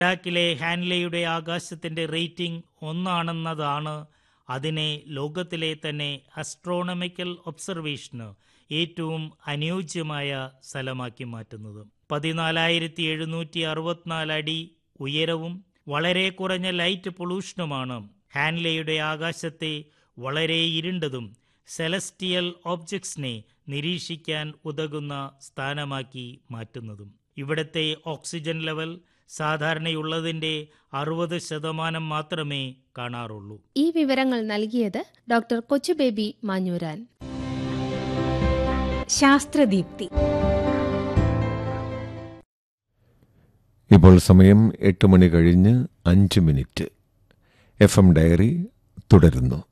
ലഡാക്കിലെ ഹാൻലെയുടെ ആകാശത്തിന്റെ റേറ്റിംഗ് ഒന്നാണെന്നതാണ് അതിനെ ലോകത്തിലെ തന്നെ അസ്ട്രോണമിക്കൽ ഒബ്സർവേഷന് ഏറ്റവും അനുയോജ്യമായ സ്ഥലമാക്കി മാറ്റുന്നത് പതിനാലായിരത്തി എഴുന്നൂറ്റി അറുപത്തിനാല് അടി ഉയരവും വളരെ കുറഞ്ഞ ലൈറ്റ് പൊല്യൂഷനുമാണ് ഹാൻലെയുടെ ആകാശത്തെ വളരെ ഇരുണ്ടതും സെലസ്റ്റിയൽ ഓബ്ജക്ട്സിനെ നിരീക്ഷിക്കാൻ ഉതകുന്ന സ്ഥാനമാക്കി മാറ്റുന്നതും ഇവിടത്തെ ഓക്സിജൻ ലെവൽ സാധാരണയുള്ളതിന്റെ അറുപത് ശതമാനം മാത്രമേ കാണാറുള്ളൂ ഈ വിവരങ്ങൾ നൽകിയത് ഡോക്ടർ കൊച്ചുബേബി മാഞ്ഞൂരാൻ ശാസ്ത്രദീപ്തി ഇപ്പോൾ സമയം എട്ട് മണി കഴിഞ്ഞ് അഞ്ച് മിനിറ്റ് എഫ് എം ഡയറി തുടരുന്നു